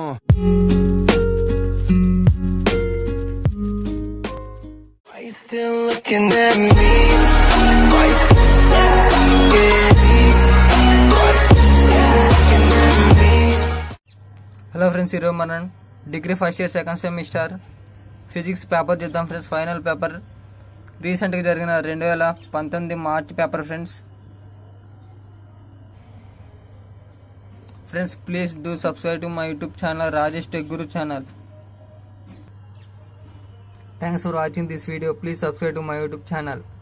Are you still looking at me? Are you still looking at me? Hello friends ఈరోజు మనం degree first year second semester physics paper చూద్దాం friends final paper రీసెంట్గా జరిగిన రెండు వేల పంతొమ్మిది March paper friends friends please do subscribe to my YouTube channel Rajesh Tech Guru channel thanks for watching this video please subscribe to my YouTube channel